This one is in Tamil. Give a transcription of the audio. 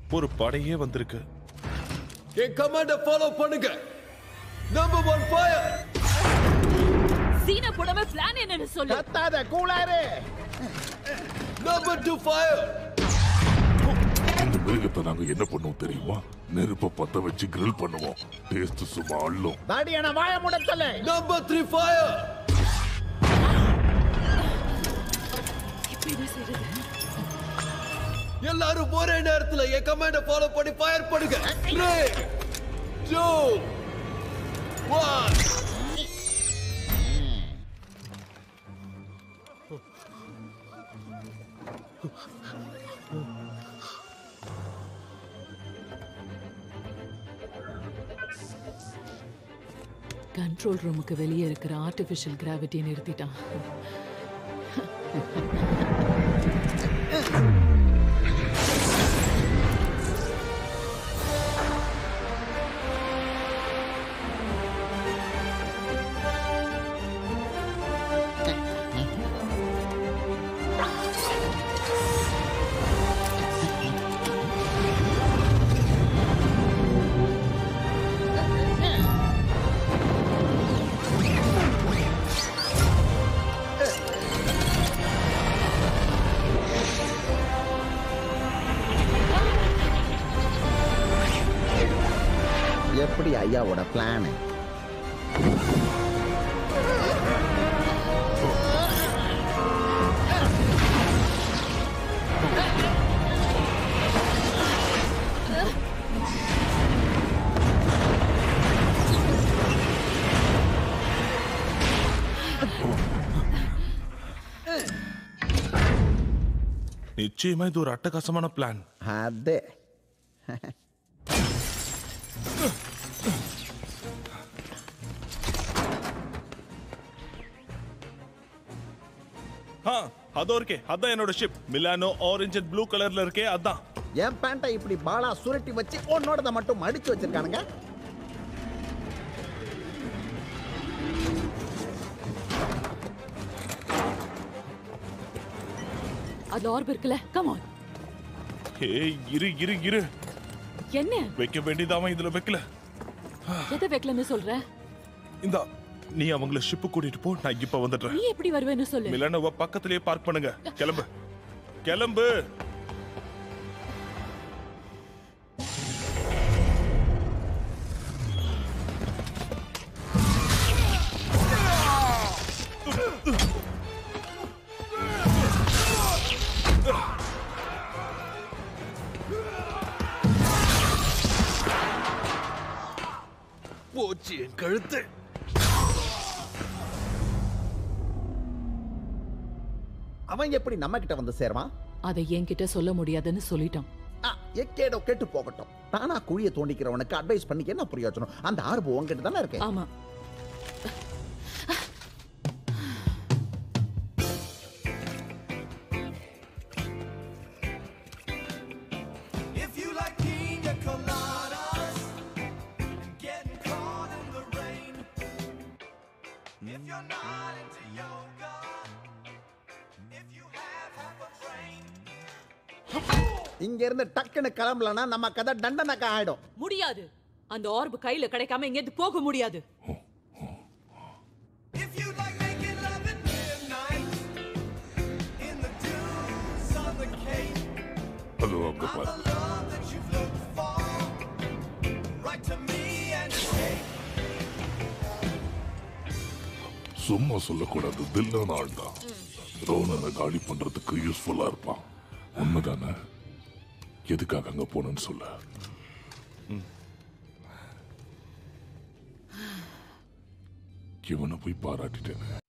ஒரு படையே வந்திருக்கு என் கமாண்ட ஃபாலோ பண்ணுங்க நம்பர் ஒன் ஃபயர் சீனை போடாம பிளான் என்னன்னு சொல்லு கத்தாத கூலாரு நம்பர் டூ ஃபயர் இந்த மிருகத்தை நாங்க என்ன பண்ணுவோம் தெரியுமா நெருப்ப பத்த வச்சு கிரில் பண்ணுவோம் டேஸ்ட் சும்மா அள்ளும் தாடியான வாய முடத்தல நம்பர் த்ரீ ஃபயர் இப்ப என்ன செய்யறது எல்லாரும் ஒரே நேரத்துல என் கமாண்ட ஃபாலோ பண்ணி ஃபயர் பண்ணுங்க த்ரீ டூ ஒன் கண்ட்ரோல் ரூமுக்கு வெளியே இருக்கிற ஆர்டிஃபிஷியல் கிராவிட்டியை நிறுத்திட்டான் எப்படி ஐயாவோட பிளான் நிச்சயமா இது ஒரு அட்டகாசமான பிளான் அதே ஆ அதோ இருக்கே அதான் என்னோட ship Milano orange and blue கலர்ல இருக்கே அதான் என் பேண்ட்டை இப்படி பாலா சுருட்டி வச்சு உன்னோடத மட்டும் மடிச்சு வச்சிருக்கானுங்க அதுல ஆர்ப் இருக்குல்ல கம் ஆன் ஏய் இரு இரு இரு என்ன வைக்க வேண்டியதாம இதுல வைக்கல எதை வைக்கலன்னு சொல்ற இந்த நீ அவங்கள ஷிப்பு கூட்டிட்டு போ நான் இப்ப வந்துடுறேன் நீ எப்படி வருவேன்னு சொல்லு மிலானோவை பக்கத்திலேயே பார்க் பண்ணுங்க கிளம்பு கிளம்பு போச்சு என் கழுத்து அவன் எப்படி நம்ம கிட்ட வந்து சேருவான் அதை என்கிட்ட சொல்ல முடியாதுன்னு சொல்லிட்டான் ஆ, எக்கேடோ கெட்டு போகட்டும் தானா குழியை தோண்டிக்கிறவனுக்கு அட்வைஸ் பண்ணி என்ன பிரயோஜனம் அந்த ஆர்வம் உங்ககிட்ட தானே இருக்கு ஆமா If you like pina coladas, getting caught in the rain. If you're not into yoga, if you have half a brain. இங்க இருந்து டக்குன்னு கிளம்பலன்னா நம்ம கதை தண்டனக்கா ஆயிடும் முடியாது அந்த ஆர்ப் கையில கிடைக்காம எங்கேருந்து போக முடியாது If you like making love at midnight, in the dunes on the cape, அது அங்க I'm பாரு the love that you've looked for. Write to me and escape. சும்மா சொல்லக்கூடாது தில்லான ஆள் தான் ரோனனை காலி பண்றதுக்கு யூஸ்ஃபுல்லா இருப்பான் உண்மைதானே எதுக்காக அங்க போனேன்னு சொல்ல இவனை போய் பாராட்டிட்டேன்